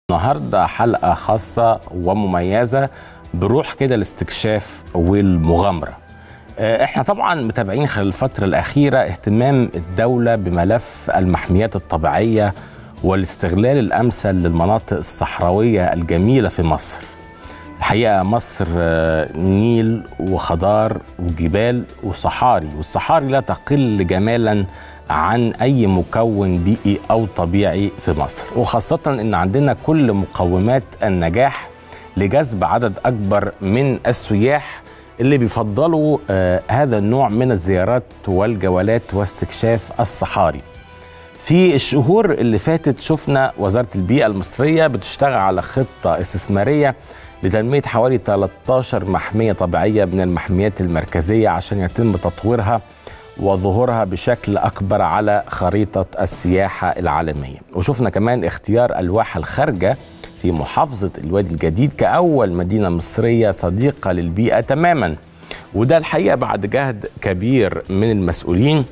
النهارده حلقه خاصه ومميزه بروح كده الاستكشاف والمغامره. آه، احنا طبعا متابعين خلال الفتره الاخيره اهتمام الدوله بملف المحميات الطبيعيه والاستغلال الامثل للمناطق الصحراويه الجميله في مصر. الحقيقه مصر آه، نيل وخضار وجبال وصحاري والصحاري لا تقل جمالا عن اي مكون بيئي او طبيعي في مصر وخاصه ان عندنا كل مقومات النجاح لجذب عدد اكبر من السياح اللي بيفضلوا آه هذا النوع من الزيارات والجولات واستكشاف الصحاري في الشهور اللي فاتت شفنا وزارة البيئة المصرية بتشتغل على خطة استثمارية لتنمية حوالي 13 محمية طبيعية من المحميات المركزية عشان يتم تطويرها وظهورها بشكل أكبر على خريطة السياحة العالمية وشفنا كمان اختيار الواحة الخارجة في محافظة الوادي الجديد كأول مدينة مصرية صديقة للبيئة تماما وده الحقيقة بعد جهد كبير من المسؤولين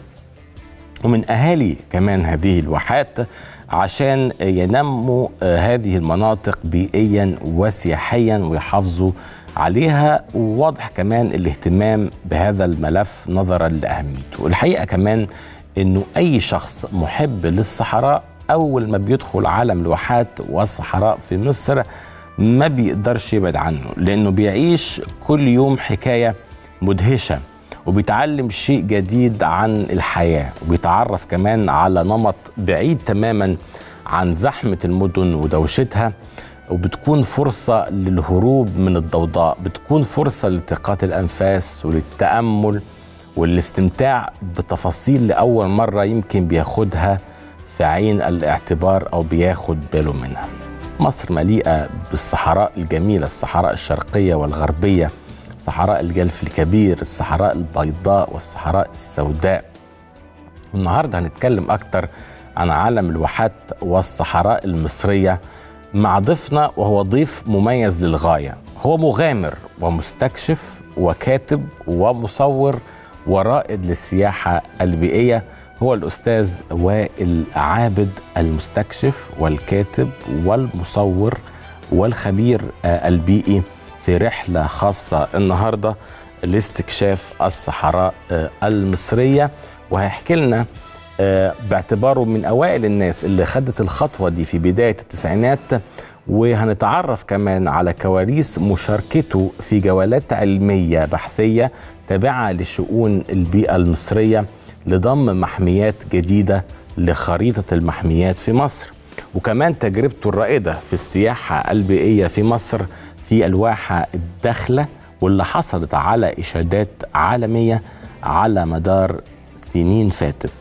ومن اهالي كمان هذه الواحات عشان ينموا هذه المناطق بيئيا وسياحيا ويحافظوا عليها وواضح كمان الاهتمام بهذا الملف نظرا لاهميته الحقيقه كمان انه اي شخص محب للصحراء اول ما بيدخل عالم الواحات والصحراء في مصر ما بيقدرش يبعد عنه لانه بيعيش كل يوم حكايه مدهشه وبيتعلم شيء جديد عن الحياة وبيتعرف كمان على نمط بعيد تماما عن زحمة المدن ودوشتها وبتكون فرصة للهروب من الضوضاء بتكون فرصة لالتقاط الأنفاس وللتأمل والاستمتاع بتفاصيل لأول مرة يمكن بياخدها في عين الاعتبار أو بياخد باله منها مصر مليئة بالصحراء الجميلة الصحراء الشرقية والغربية صحراء الجلف الكبير الصحراء البيضاء والصحراء السوداء النهاردة هنتكلم أكتر عن عالم الواحات والصحراء المصرية مع ضيفنا وهو ضيف مميز للغاية هو مغامر ومستكشف وكاتب ومصور ورائد للسياحة البيئية هو الأستاذ وائل عابد المستكشف والكاتب والمصور والخبير البيئي في رحلة خاصة النهاردة لاستكشاف الصحراء المصرية وهيحكي لنا باعتباره من أوائل الناس اللي خدت الخطوة دي في بداية التسعينات وهنتعرف كمان على كواليس مشاركته في جولات علمية بحثية تابعة لشؤون البيئة المصرية لضم محميات جديدة لخريطة المحميات في مصر وكمان تجربته الرائدة في السياحة البيئية في مصر في الواحة الداخلة واللي حصلت على إشادات عالمية على مدار سنين فاتت